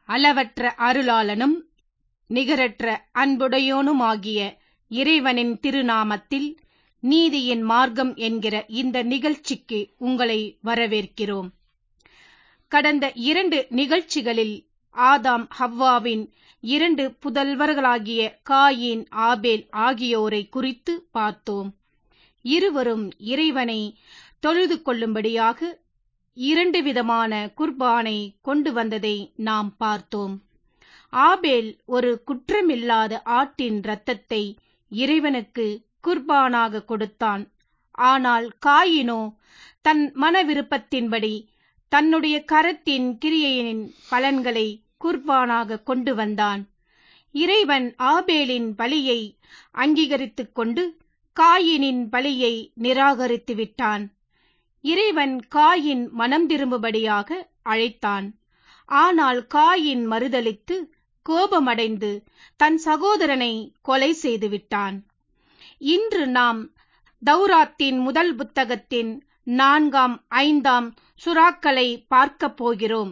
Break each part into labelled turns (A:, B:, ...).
A: அளவற்ற அருளாளனும் நிகரற்ற அன்புடையோனுமாகிய இறைவனின் திருநாமத்தில் நீதியின் மார்க்கம் என்கிற இந்த நிகழ்ச்சிக்கு உங்களை வரவேற்கிறோம் கடந்த இரண்டு நிகழ்ச்சிகளில் ஆதாம் ஹவ்வாவின் இரண்டு புதல்வர்களாகிய காயின் ஆபேல் ஆகியோரை குறித்து பார்த்தோம் இருவரும் இறைவனை தொழுது கொள்ளும்படியாக இரண்டு விதமான குர்பானை கொண்டு வந்ததை நாம் பார்த்தோம் ஆபேல் ஒரு குற்றமில்லாத ஆட்டின் இரத்தத்தை இறைவனுக்கு குர்பானாக கொடுத்தான் ஆனால் காயினோ தன் மன விருப்பத்தின்படி தன்னுடைய கரத்தின் கிரியையின் பலன்களை குர்பானாக கொண்டு வந்தான் இறைவன் ஆபேலின் பலியை அங்கீகரித்துக் கொண்டு காயினின் பலியை நிராகரித்து விட்டான் இறைவன் காயின் மனம் திரும்பும்படியாக அழைத்தான் ஆனால் காயின் மறுதலித்து கோபமடைந்து தன் சகோதரனை கொலை செய்து விட்டான் இன்று நாம் தௌராத்தின் முதல் புத்தகத்தின் நான்காம் ஐந்தாம் சுறாக்களை பார்க்கப் போகிறோம்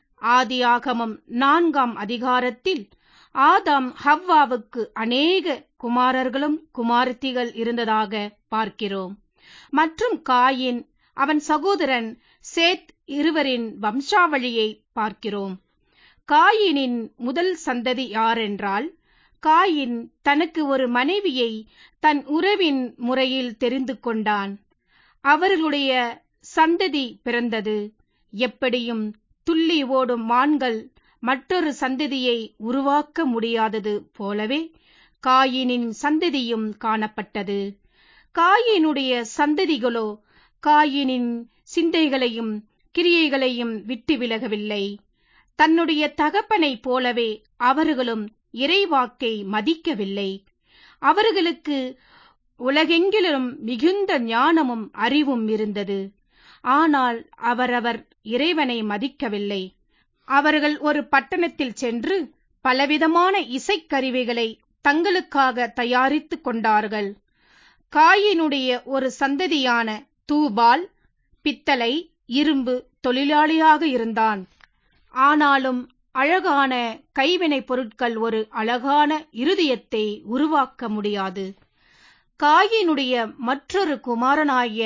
A: ஆதியாகமம் நான்காம் அதிகாரத்தில் ஆதாம் ஹவ்வாவுக்கு அநேக குமாரர்களும் குமாரத்திகள் இருந்ததாக பார்க்கிறோம் மற்றும் காயின் அவன் சகோதரன் சேத் இருவரின் வம்சாவளியை பார்க்கிறோம் காயினின் முதல் சந்ததி யாரென்றால் காயின் தனக்கு ஒரு மனைவியை தன் உறவின் முறையில் தெரிந்து கொண்டான் அவர்களுடைய சந்ததி பிறந்தது எப்படியும் துள்ளி ஓடும் மான்கள் மற்றொரு சந்ததியை உருவாக்க முடியாதது போலவே காயினின் சந்ததியும் காணப்பட்டது காயினுடைய சந்ததிகளோ காயினின் சிந்தைகளையும் கிரியைகளையும் விட்டு விலகவில்லை தன்னுடைய தகப்பனைப் போலவே அவர்களும் இறைவாக்கை மதிக்கவில்லை அவர்களுக்கு உலகெங்கிலும் மிகுந்த ஞானமும் அறிவும் இருந்தது ஆனால் அவரவர் இறைவனை மதிக்கவில்லை அவர்கள் ஒரு பட்டணத்தில் சென்று பலவிதமான இசைக்கருவிகளை தங்களுக்காக தயாரித்துக் கொண்டார்கள் காயினுடைய ஒரு சந்ததியான தூபால் பித்தளை இரும்பு தொழிலாளியாக இருந்தான் ஆனாலும் அழகான கைவினைப் பொருட்கள் ஒரு அழகான இருதயத்தை உருவாக்க முடியாது காயினுடைய மற்றொரு குமாரனாகிய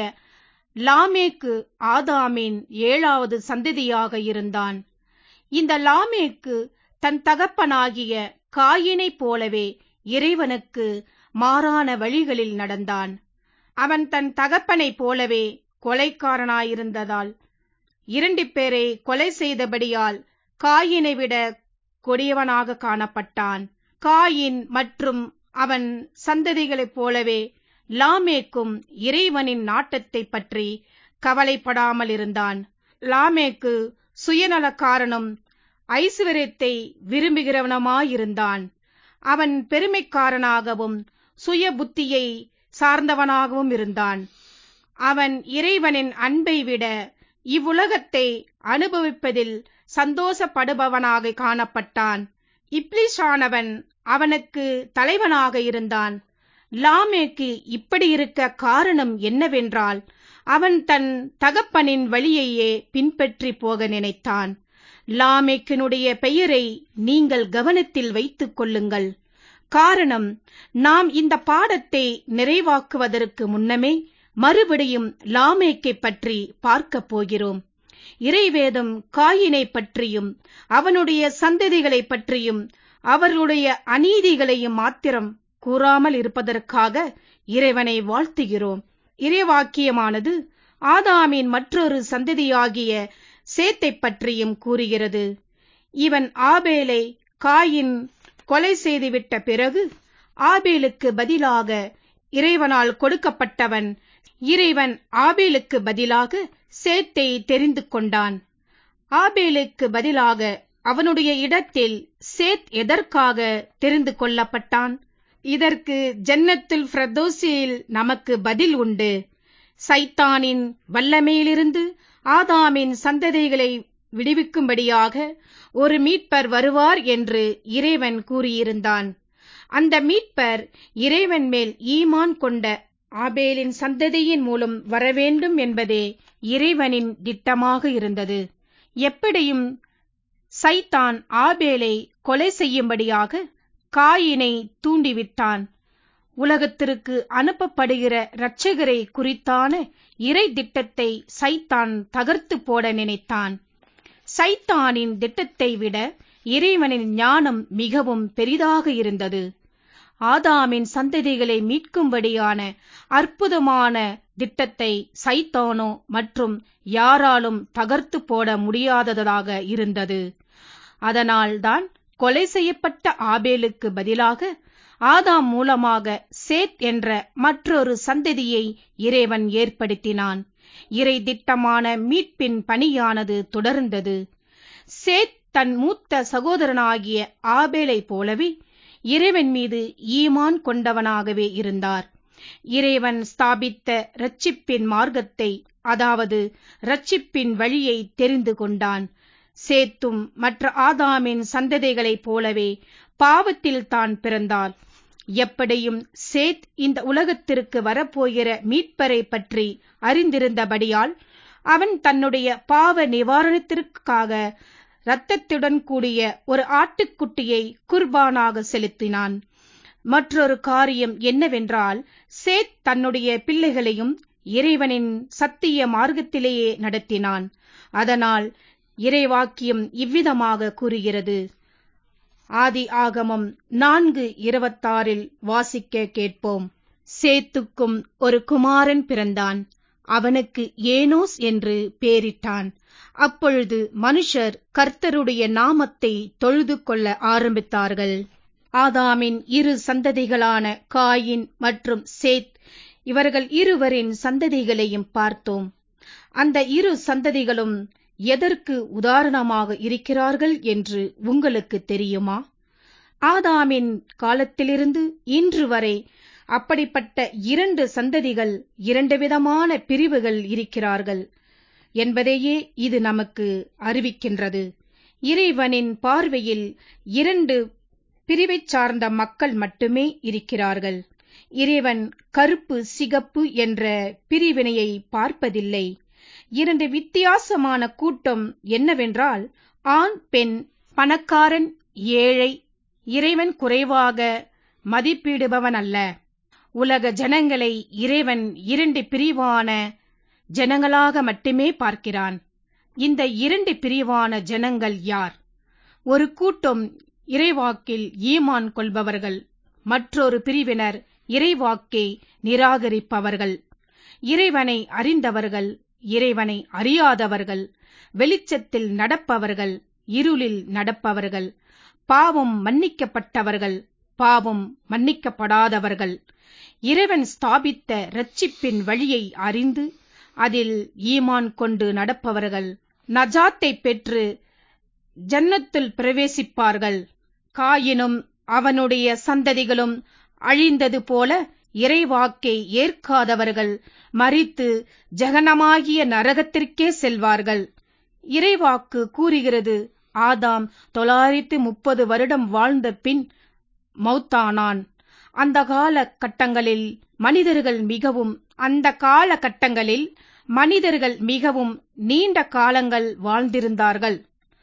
A: லாமேக்கு ஆதாமின் ஏழாவது சந்ததியாக இருந்தான் இந்த லாமேக்கு தன் தகப்பனாகிய காயினைப் போலவே இறைவனுக்கு மாறான வழிகளில் நடந்தான் அவன் தன் தகப்பனைப் போலவே கொலைக்காரனாயிருந்ததால் இரண்டு பேரை கொலை செய்தபடியால் காயினை விட கொடியவனாக காணப்பட்டான் காயின் மற்றும் அவன் சந்ததிகளைப் போலவே லாமேக்கும் இறைவனின் நாட்டத்தை பற்றி கவலைப்படாமல் இருந்தான் லாமேக்கு சுயநலக்காரனும் ஐஸ்வர்யத்தை விரும்புகிறவனுமாயிருந்தான் அவன் பெருமைக்காரனாகவும் சுய புத்தியை சார்ந்தவனாகவும் இருந்தான் அவன் இறைவனின் அன்பை விட இவ்வுலகத்தை அனுபவிப்பதில் சந்தோஷப்படுபவனாக காணப்பட்டான் இப்லிஷானவன் அவனுக்கு தலைவனாக இருந்தான் லாமேக்கு இப்படி இருக்க காரணம் என்னவென்றால் அவன் தன் தகப்பனின் வழியையே பின்பற்றி போக நினைத்தான் லாமேக்கினுடைய பெயரை நீங்கள் கவனத்தில் வைத்துக் கொள்ளுங்கள் காரணம் நாம் இந்த பாடத்தை நிறைவாக்குவதற்கு முன்னமே மறுபடியும் லாமேக்கை பற்றி பார்க்கப் போகிறோம் இறைவேதம் காயினை பற்றியும் அவனுடைய சந்ததிகளை பற்றியும் அவர்களுடைய அநீதிகளையும் மாத்திரம் கூறாமல் இருப்பதற்காக இறைவனை வாழ்த்துகிறோம் இறைவாக்கியமானது ஆதாமின் மற்றொரு சந்ததியாகிய சேத்தை பற்றியும் கூறுகிறது இவன் ஆபேலை காயின் கொலை செய்துவிட்ட பிறகு ஆபேலுக்கு பதிலாக இறைவனால் கொடுக்கப்பட்டவன் இறைவன் ஆபேலுக்கு பதிலாக சேத்தை தெரிந்து கொண்டான் ஆபேலுக்கு பதிலாக அவனுடைய இடத்தில் சேத் எதற்காக தெரிந்து கொள்ளப்பட்டான் இதற்கு ஜன்னத்துல் ஃபிரதோசியில் நமக்கு பதில் உண்டு சைத்தானின் வல்லமையிலிருந்து ஆதாமின் சந்ததிகளை விடுவிக்கும்படியாக ஒரு மீட்பர் வருவார் என்று இறைவன் கூறியிருந்தான் அந்த மீட்பர் இறைவன் மேல் ஈமான் கொண்ட ஆபேலின் சந்ததியின் மூலம் வரவேண்டும் என்பதே இறைவனின் திட்டமாக இருந்தது எப்படியும் சைத்தான் ஆபேலை கொலை செய்யும்படியாக காயினை தூண்டிவிட்டான் உலகத்திற்கு அனுப்பப்படுகிற இரட்சகரை குறித்தான இறை திட்டத்தை சைத்தான் தகர்த்து போட நினைத்தான் சைத்தானின் திட்டத்தை விட இறைவனின் ஞானம் மிகவும் பெரிதாக இருந்தது ஆதாமின் சந்ததிகளை மீட்கும்படியான அற்புதமான திட்டத்தை சைத்தானோ மற்றும் யாராலும் தகர்த்து போட முடியாததாக இருந்தது அதனால்தான் கொலை செய்யப்பட்ட ஆபேலுக்கு பதிலாக ஆதாம் மூலமாக சேத் என்ற மற்றொரு சந்ததியை இறைவன் ஏற்படுத்தினான் இறை திட்டமான மீட்பின் பணியானது தொடர்ந்தது சேத் தன் மூத்த சகோதரனாகிய ஆபேலை போலவே இறைவன் மீது ஈமான் கொண்டவனாகவே இருந்தார் இறைவன் ஸ்தாபித்த இரட்சிப்பின் மார்க்கத்தை அதாவது இரட்சிப்பின் வழியை தெரிந்து கொண்டான் சேத்தும் மற்ற ஆதாமின் சந்ததிகளைப் போலவே பாவத்தில் தான் பிறந்தார் எப்படியும் சேத் இந்த உலகத்திற்கு வரப்போகிற மீட்பரை பற்றி அறிந்திருந்தபடியால் அவன் தன்னுடைய பாவ நிவாரணத்திற்காக இரத்தத்துடன் கூடிய ஒரு ஆட்டுக்குட்டியை குர்பானாக செலுத்தினான் மற்றொரு காரியம் என்னவென்றால் சேத் தன்னுடைய பிள்ளைகளையும் இறைவனின் சத்திய மார்க்கத்திலேயே நடத்தினான் அதனால் இறைவாக்கியம் இவ்விதமாக கூறுகிறது ஆதி ஆகமம் நான்கு இருபத்தாறில் வாசிக்க கேட்போம் சேத்துக்கும் ஒரு குமாரன் பிறந்தான் அவனுக்கு ஏனோஸ் என்று பேரிட்டான் அப்பொழுது மனுஷர் கர்த்தருடைய நாமத்தை தொழுது கொள்ள ஆரம்பித்தார்கள் ஆதாமின் இரு சந்ததிகளான காயின் மற்றும் சேத் இவர்கள் இருவரின் சந்ததிகளையும் பார்த்தோம் அந்த இரு சந்ததிகளும் எதற்கு உதாரணமாக இருக்கிறார்கள் என்று உங்களுக்கு தெரியுமா ஆதாமின் காலத்திலிருந்து இன்று வரை அப்படிப்பட்ட இரண்டு சந்ததிகள் இரண்டு விதமான பிரிவுகள் இருக்கிறார்கள் என்பதையே இது நமக்கு அறிவிக்கின்றது இறைவனின் பார்வையில் இரண்டு பிரிவைச் சார்ந்த மக்கள் மட்டுமே இருக்கிறார்கள் இறைவன் கருப்பு சிகப்பு என்ற பிரிவினையை பார்ப்பதில்லை இரண்டு வித்தியாசமான கூட்டம் என்னவென்றால் ஆண் பெண் பணக்காரன் ஏழை இறைவன் குறைவாக மதிப்பிடுபவன் அல்ல உலக ஜனங்களை இறைவன் இரண்டு பிரிவான ஜனங்களாக மட்டுமே பார்க்கிறான் இந்த இரண்டு பிரிவான ஜனங்கள் யார் ஒரு கூட்டம் இறைவாக்கில் ஈமான் கொள்பவர்கள் மற்றொரு பிரிவினர் இறைவாக்கை நிராகரிப்பவர்கள் இறைவனை அறிந்தவர்கள் இறைவனை அறியாதவர்கள் வெளிச்சத்தில் நடப்பவர்கள் இருளில் நடப்பவர்கள் பாவம் மன்னிக்கப்பட்டவர்கள் பாவம் மன்னிக்கப்படாதவர்கள் இறைவன் ஸ்தாபித்த இரட்சிப்பின் வழியை அறிந்து அதில் ஈமான் கொண்டு நடப்பவர்கள் நஜாத்தை பெற்று ஜன்னத்தில் பிரவேசிப்பார்கள் காயினும் அவனுடைய சந்ததிகளும் அழிந்தது போல இறைவாக்கை ஏற்காதவர்கள் மறித்து ஜெகனமாகிய நரகத்திற்கே செல்வார்கள் இறைவாக்கு கூறுகிறது ஆதாம் தொள்ளாயிரத்து முப்பது வருடம் வாழ்ந்த பின் மௌத்தானான் அந்த கால கட்டங்களில் மனிதர்கள் மிகவும் அந்த கால கட்டங்களில் மனிதர்கள் மிகவும் நீண்ட காலங்கள் வாழ்ந்திருந்தார்கள்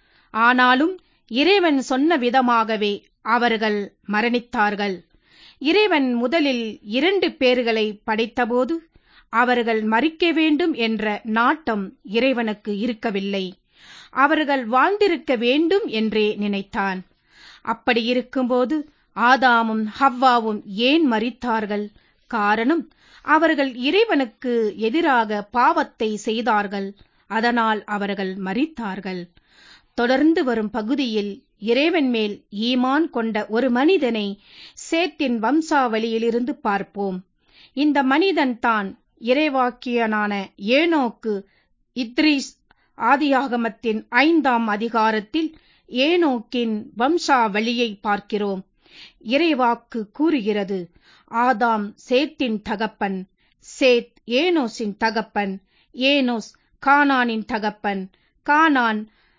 A: ஆனாலும் இறைவன் சொன்ன விதமாகவே அவர்கள் மரணித்தார்கள் இறைவன் முதலில் இரண்டு பேர்களை படைத்தபோது அவர்கள் மறிக்க வேண்டும் என்ற நாட்டம் இறைவனுக்கு இருக்கவில்லை அவர்கள் வாழ்ந்திருக்க வேண்டும் என்றே நினைத்தான் அப்படி இருக்கும்போது ஆதாமும் ஹவ்வாவும் ஏன் மறித்தார்கள் காரணம் அவர்கள் இறைவனுக்கு எதிராக பாவத்தை செய்தார்கள் அதனால் அவர்கள் மறித்தார்கள் தொடர்ந்து வரும் பகுதியில் இறைவன் மேல் ஈமான் கொண்ட ஒரு மனிதனை சேத்தின் வம்சாவளியிலிருந்து பார்ப்போம் இந்த மனிதன் தான் இறைவாக்கியனான ஏனோக்கு இத்ரீஸ் ஆதியாகமத்தின் ஐந்தாம் அதிகாரத்தில் ஏனோக்கின் வம்சாவளியை பார்க்கிறோம் இறைவாக்கு கூறுகிறது ஆதாம் சேத்தின் தகப்பன் சேத் ஏனோஸின் தகப்பன் ஏனோஸ் கானானின் தகப்பன் கானான்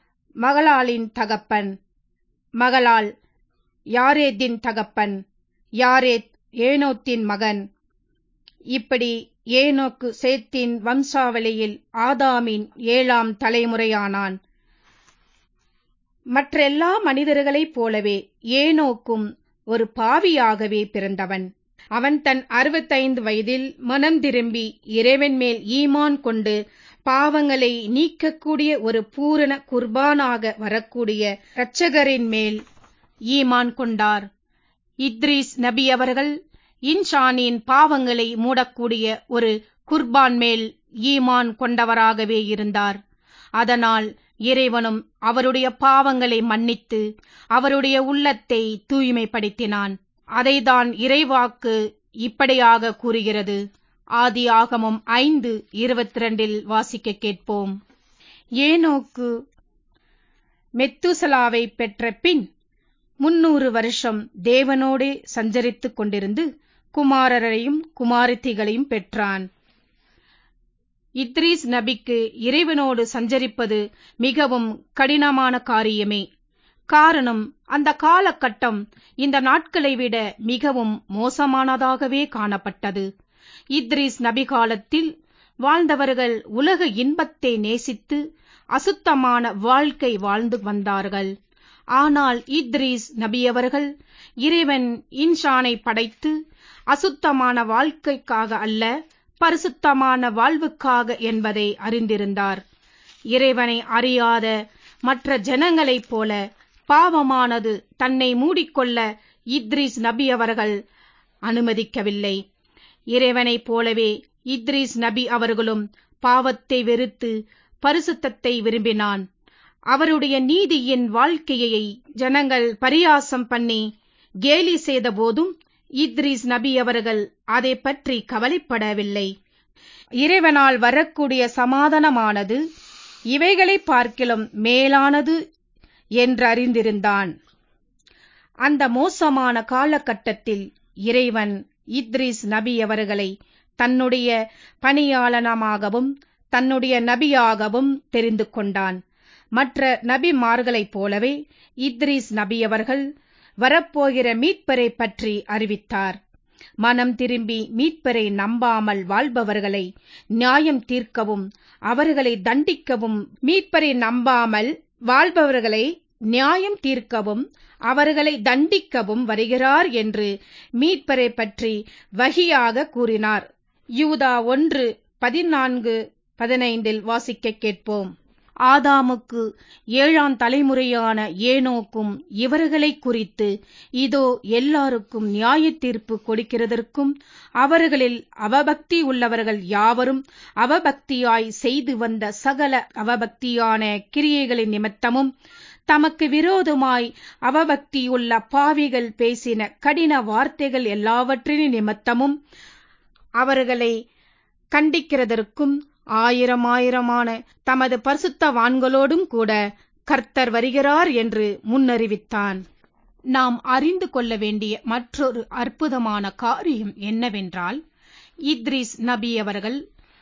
A: மகளாலின் தகப்பன் மகளால் யாரேத்தின் தகப்பன் யாரேத் ஏனோத்தின் மகன் இப்படி ஏனோக்கு சேத்தின் வம்சாவளியில் ஆதாமின் ஏழாம் தலைமுறையானான் மற்றெல்லா மனிதர்களைப் போலவே ஏனோக்கும் ஒரு பாவியாகவே பிறந்தவன் அவன் தன் அறுபத்தைந்து வயதில் மனம் திரும்பி இறைவன் மேல் ஈமான் கொண்டு பாவங்களை நீக்கக்கூடிய ஒரு பூரண குர்பானாக வரக்கூடிய இரட்சகரின் மேல் ஈமான் கொண்டார் இத்ரீஸ் நபி அவர்கள் இன்ஷானின் பாவங்களை மூடக்கூடிய ஒரு குர்பான் மேல் ஈமான் கொண்டவராகவே இருந்தார் அதனால் இறைவனும் அவருடைய பாவங்களை மன்னித்து அவருடைய உள்ளத்தை தூய்மைப்படுத்தினான் அதைதான் இறைவாக்கு இப்படியாக கூறுகிறது ஆதி ஆகமம் ஐந்து இருபத்தி ரெண்டில் வாசிக்க கேட்போம் ஏனோக்கு மெத்துசலாவை பெற்ற பின் முன்னூறு வருஷம் தேவனோடே சஞ்சரித்துக் கொண்டிருந்து குமாரரையும் குமாரத்திகளையும் பெற்றான் இத்ரீஸ் நபிக்கு இறைவனோடு சஞ்சரிப்பது மிகவும் கடினமான காரியமே காரணம் அந்த காலகட்டம் இந்த நாட்களை விட மிகவும் மோசமானதாகவே காணப்பட்டது இத்ரீஸ் நபி காலத்தில் வாழ்ந்தவர்கள் உலக இன்பத்தை நேசித்து அசுத்தமான வாழ்க்கை வாழ்ந்து வந்தார்கள் ஆனால் இத்ரீஸ் நபியவர்கள் இறைவன் இன்ஷானை படைத்து அசுத்தமான வாழ்க்கைக்காக அல்ல பரிசுத்தமான வாழ்வுக்காக என்பதை அறிந்திருந்தார் இறைவனை அறியாத மற்ற ஜனங்களைப் போல பாவமானது தன்னை மூடிக்கொள்ள இத்ரீஸ் நபி அவர்கள் அனுமதிக்கவில்லை இறைவனைப் போலவே இத்ரீஸ் நபி அவர்களும் பாவத்தை வெறுத்து பரிசுத்தத்தை விரும்பினான் அவருடைய நீதியின் வாழ்க்கையை ஜனங்கள் பரியாசம் பண்ணி கேலி செய்த போதும் இத்ரீஸ் நபி அவர்கள் அதை பற்றி கவலைப்படவில்லை இறைவனால் வரக்கூடிய சமாதானமானது இவைகளை பார்க்கிலும் மேலானது என்றறிந்திருந்தான் அந்த மோசமான காலகட்டத்தில் இறைவன் இத்ரீஸ் நபி அவர்களை தன்னுடைய பணியாளனமாகவும் தன்னுடைய நபியாகவும் தெரிந்து கொண்டான் மற்ற நபிமார்களைப் போலவே இத்ரீஸ் நபி அவர்கள் வரப்போகிற மீட்பரை பற்றி அறிவித்தார் மனம் திரும்பி மீட்பரை நம்பாமல் வாழ்பவர்களை நியாயம் தீர்க்கவும் அவர்களை தண்டிக்கவும் மீட்பரை நம்பாமல் வாழ்பவர்களை நியாயம் தீர்க்கவும் அவர்களை தண்டிக்கவும் வருகிறார் என்று மீட்பரை பற்றி வகியாக கூறினார் யூதா ஒன்று பதினான்கு பதினைந்தில் வாசிக்க கேட்போம் ஆதாமுக்கு ஏழாம் தலைமுறையான ஏனோக்கும் இவர்களை குறித்து இதோ எல்லாருக்கும் நியாய தீர்ப்பு கொடுக்கிறதற்கும் அவர்களில் அவபக்தி உள்ளவர்கள் யாவரும் அவபக்தியாய் செய்து வந்த சகல அவபக்தியான கிரியைகளின் நிமித்தமும் தமக்கு விரோதமாய் அவபக்தியுள்ள பாவிகள் பேசின கடின வார்த்தைகள் எல்லாவற்றின் நிமித்தமும் அவர்களை கண்டிக்கிறதற்கும் ஆயிரம் ஆயிரமான தமது பரிசுத்தவான்களோடும் கூட கர்த்தர் வருகிறார் என்று முன்னறிவித்தான் நாம் அறிந்து கொள்ள வேண்டிய மற்றொரு அற்புதமான காரியம் என்னவென்றால் இத்ரிஸ் நபி அவர்கள்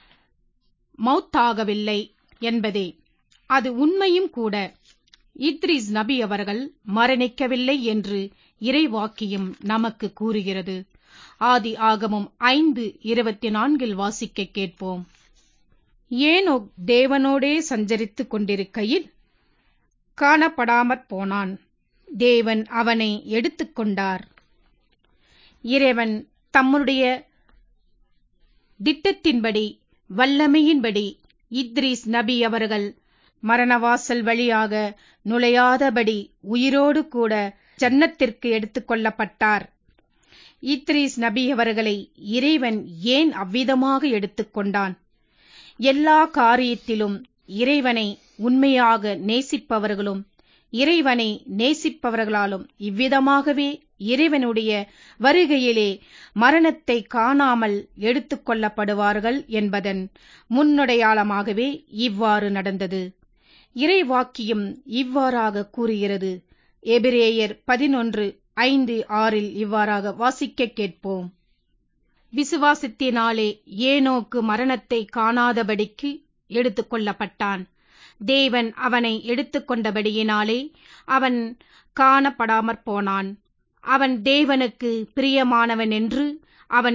A: மௌத்தாகவில்லை என்பதே அது உண்மையும் கூட இத்ரிஸ் நபி அவர்கள் மரணிக்கவில்லை என்று இறைவாக்கியம் நமக்கு கூறுகிறது ஆதி ஆகமும் ஐந்து இருபத்தி நான்கில் வாசிக்க கேட்போம் ஏனோ தேவனோடே சஞ்சரித்துக் கொண்டிருக்கையில் காணப்படாமற் போனான் தேவன் அவனை எடுத்துக்கொண்டார் இறைவன் தம்முடைய திட்டத்தின்படி வல்லமையின்படி இத்ரீஸ் நபி அவர்கள் மரணவாசல் வழியாக நுழையாதபடி உயிரோடு கூட ஜன்னத்திற்கு எடுத்துக் கொள்ளப்பட்டார் இத்ரீஸ் நபி அவர்களை இறைவன் ஏன் அவ்விதமாக எடுத்துக்கொண்டான் எல்லா காரியத்திலும் இறைவனை உண்மையாக நேசிப்பவர்களும் இறைவனை நேசிப்பவர்களாலும் இவ்விதமாகவே இறைவனுடைய வருகையிலே மரணத்தை காணாமல் எடுத்துக் கொள்ளப்படுவார்கள் என்பதன் முன்னடையாளமாகவே இவ்வாறு நடந்தது இறைவாக்கியம் இவ்வாறாக கூறுகிறது எபிரேயர் பதினொன்று ஐந்து ஆறில் இவ்வாறாக வாசிக்க கேட்போம் விசுவாசத்தினாலே ஏனோக்கு மரணத்தை காணாதபடிக்கு எடுத்துக் கொள்ளப்பட்டான் தேவன் அவனை எடுத்துக்கொண்டபடியினாலே அவன் காணப்படாமற் போனான் அவன் தேவனுக்கு பிரியமானவன் என்று அவன்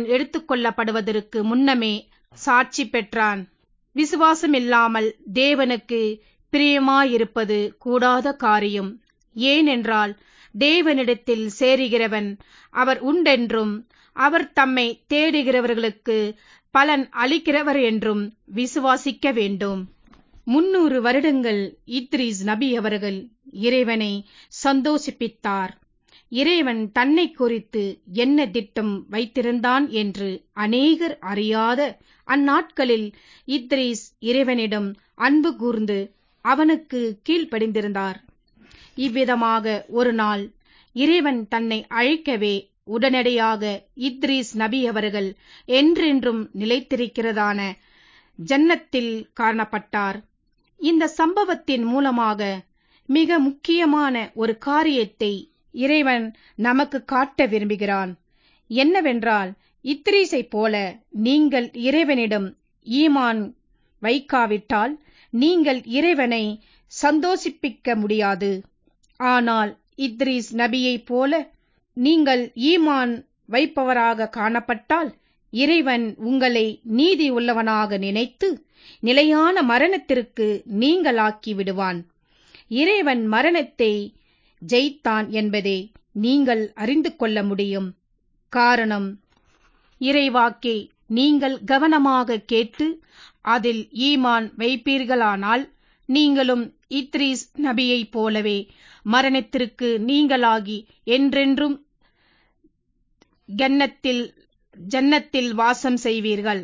A: எடுத்துக்கொள்ளப்படுவதற்கு முன்னமே சாட்சி பெற்றான் விசுவாசமில்லாமல் தேவனுக்கு பிரியமாயிருப்பது கூடாத காரியம் ஏனென்றால் தேவனிடத்தில் சேருகிறவன் அவர் உண்டென்றும் அவர் தம்மை தேடுகிறவர்களுக்கு பலன் அளிக்கிறவர் என்றும் விசுவாசிக்க வேண்டும் முன்னூறு வருடங்கள் இத்ரீஸ் நபி அவர்கள் இறைவனை சந்தோஷிப்பித்தார் இறைவன் தன்னை குறித்து என்ன திட்டம் வைத்திருந்தான் என்று அநேகர் அறியாத அந்நாட்களில் இத்ரீஸ் இறைவனிடம் அன்பு கூர்ந்து அவனுக்கு கீழ்ப்படிந்திருந்தார் இவ்விதமாக ஒரு நாள் இறைவன் தன்னை அழைக்கவே உடனடியாக இத்ரீஸ் நபி அவர்கள் என்றென்றும் நிலைத்திருக்கிறதான ஜன்னத்தில் காணப்பட்டார் இந்த சம்பவத்தின் மூலமாக மிக முக்கியமான ஒரு காரியத்தை இறைவன் நமக்கு காட்ட விரும்புகிறான் என்னவென்றால் இத்ரீஸை போல நீங்கள் இறைவனிடம் ஈமான் வைக்காவிட்டால் நீங்கள் இறைவனை சந்தோஷிப்பிக்க முடியாது ஆனால் இத்ரீஸ் நபியைப் போல நீங்கள் ஈமான் வைப்பவராக காணப்பட்டால் இறைவன் உங்களை நீதி உள்ளவனாக நினைத்து நிலையான மரணத்திற்கு நீங்களாக்கி விடுவான் இறைவன் மரணத்தை ஜெயித்தான் என்பதை நீங்கள் அறிந்து கொள்ள முடியும் காரணம் இறைவாக்கை நீங்கள் கவனமாக கேட்டு அதில் ஈமான் வைப்பீர்களானால் நீங்களும் இத்ரீஸ் நபியைப் போலவே மரணத்திற்கு நீங்களாகி என்றென்றும் கன்னத்தில் ஜன்னத்தில் வாசம் செய்வீர்கள்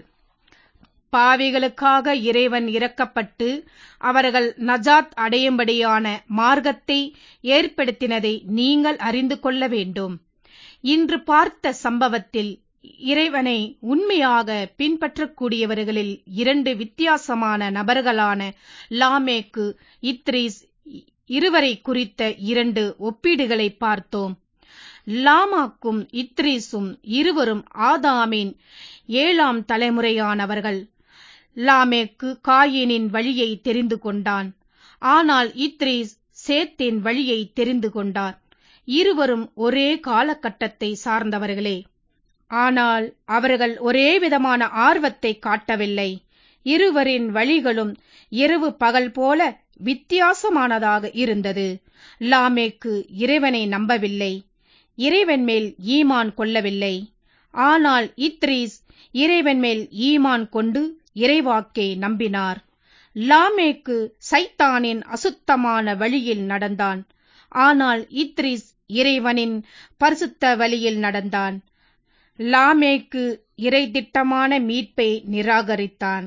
A: பாவிகளுக்காக இறைவன் இறக்கப்பட்டு அவர்கள் நஜாத் அடையும்படியான மார்க்கத்தை ஏற்படுத்தினதை நீங்கள் அறிந்து கொள்ள வேண்டும் இன்று பார்த்த சம்பவத்தில் இறைவனை உண்மையாக பின்பற்றக்கூடியவர்களில் இரண்டு வித்தியாசமான நபர்களான லாமேக்கு இத்ரீஸ் இருவரை குறித்த இரண்டு ஒப்பீடுகளை பார்த்தோம் லாமாக்கும் இத்ரீஸும் இருவரும் ஆதாமின் ஏழாம் தலைமுறையானவர்கள் லாமேக்கு காயினின் வழியை தெரிந்து கொண்டான் ஆனால் இத்ரீஸ் சேத்தின் வழியை தெரிந்து கொண்டார் இருவரும் ஒரே காலகட்டத்தை சார்ந்தவர்களே ஆனால் அவர்கள் ஒரே விதமான ஆர்வத்தை காட்டவில்லை இருவரின் வழிகளும் இரவு பகல் போல வித்தியாசமானதாக இருந்தது லாமேக்கு இறைவனை நம்பவில்லை இறைவன் மேல் ஈமான் கொள்ளவில்லை ஆனால் இத்ரீஸ் இறைவன் மேல் ஈமான் கொண்டு இறைவாக்கை நம்பினார் லாமேக்கு சைத்தானின் அசுத்தமான வழியில் நடந்தான் ஆனால் இத்ரீஸ் இறைவனின் பரிசுத்த வழியில் நடந்தான் லாமேக்கு இறை திட்டமான மீட்பை நிராகரித்தான்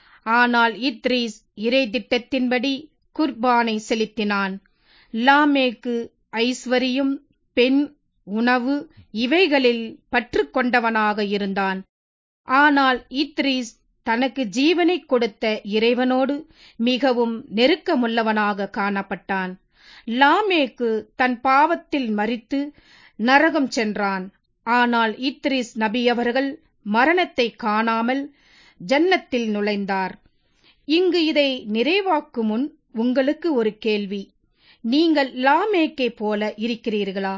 A: ஆனால் இத்ரீஸ் இறை திட்டத்தின்படி குர்பானை செலுத்தினான் லாமேக்கு ஐஸ்வரியும் பெண் உணவு இவைகளில் பற்று கொண்டவனாக இருந்தான் ஆனால் இத்ரீஸ் தனக்கு ஜீவனை கொடுத்த இறைவனோடு மிகவும் நெருக்கமுள்ளவனாக காணப்பட்டான் லாமேக்கு தன் பாவத்தில் மறித்து நரகம் சென்றான் ஆனால் இத்ரிஸ் நபியவர்கள் மரணத்தை காணாமல் ஜன்னத்தில் நுழைந்தார் இங்கு இதை நிறைவாக்கும் முன் உங்களுக்கு ஒரு கேள்வி நீங்கள் லாமேக்கை போல இருக்கிறீர்களா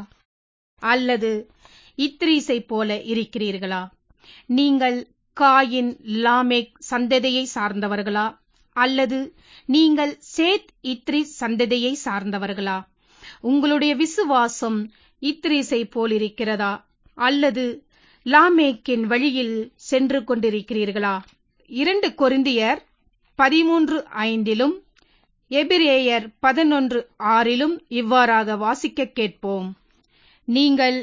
A: அல்லது இத்ரீஸை போல இருக்கிறீர்களா நீங்கள் காயின் லாமேக் சந்ததியை சார்ந்தவர்களா அல்லது நீங்கள் சேத் இத்ரிஸ் சந்ததியை சார்ந்தவர்களா உங்களுடைய விசுவாசம் இத்ரீஸை போலிருக்கிறதா அல்லது லாமேக்கின் வழியில் சென்று கொண்டிருக்கிறீர்களா இரண்டு கொரிந்தியர் பதிமூன்று ஐந்திலும் எபிரேயர் பதினொன்று ஆறிலும் இவ்வாறாக வாசிக்க கேட்போம் நீங்கள்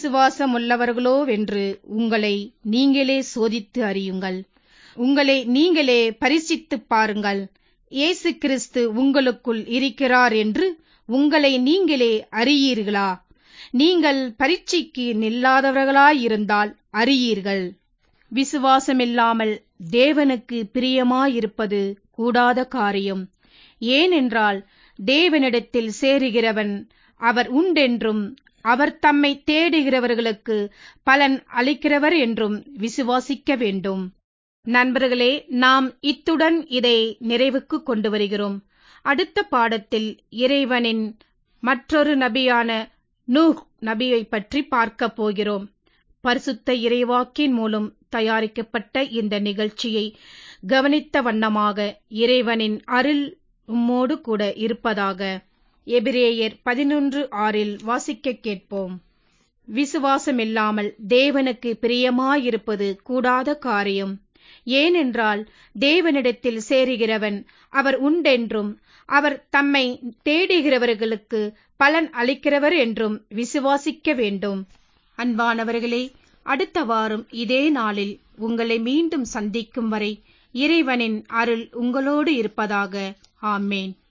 A: விசுவாசமுள்ளவர்களோவென்று உங்களை நீங்களே சோதித்து அறியுங்கள் உங்களை நீங்களே பரிசித்துப் பாருங்கள் இயேசு கிறிஸ்து உங்களுக்குள் இருக்கிறார் என்று உங்களை நீங்களே அறியீர்களா நீங்கள் பரீட்சைக்கு நில்லாதவர்களாயிருந்தால் அறியீர்கள் விசுவாசமில்லாமல் தேவனுக்கு பிரியமாயிருப்பது கூடாத காரியம் ஏனென்றால் தேவனிடத்தில் சேருகிறவன் அவர் உண்டென்றும் அவர் தம்மை தேடுகிறவர்களுக்கு பலன் அளிக்கிறவர் என்றும் விசுவாசிக்க வேண்டும் நண்பர்களே நாம் இத்துடன் இதை நிறைவுக்கு கொண்டு வருகிறோம் அடுத்த பாடத்தில் இறைவனின் மற்றொரு நபியான நூஹ் நபியை பற்றி பார்க்க போகிறோம் பரிசுத்த இறைவாக்கின் மூலம் தயாரிக்கப்பட்ட இந்த நிகழ்ச்சியை கவனித்த வண்ணமாக இறைவனின் அருள் உம்மோடு கூட இருப்பதாக எபிரேயர் பதினொன்று ஆறில் வாசிக்க கேட்போம் விசுவாசமில்லாமல் தேவனுக்கு பிரியமாயிருப்பது கூடாத காரியம் ஏனென்றால் தேவனிடத்தில் சேருகிறவன் அவர் உண்டென்றும் அவர் தம்மை தேடுகிறவர்களுக்கு பலன் அளிக்கிறவர் என்றும் விசுவாசிக்க வேண்டும் அன்பானவர்களே அடுத்த வாரம் இதே நாளில் உங்களை மீண்டும் சந்திக்கும் வரை இறைவனின் அருள் உங்களோடு இருப்பதாக ஆமேன்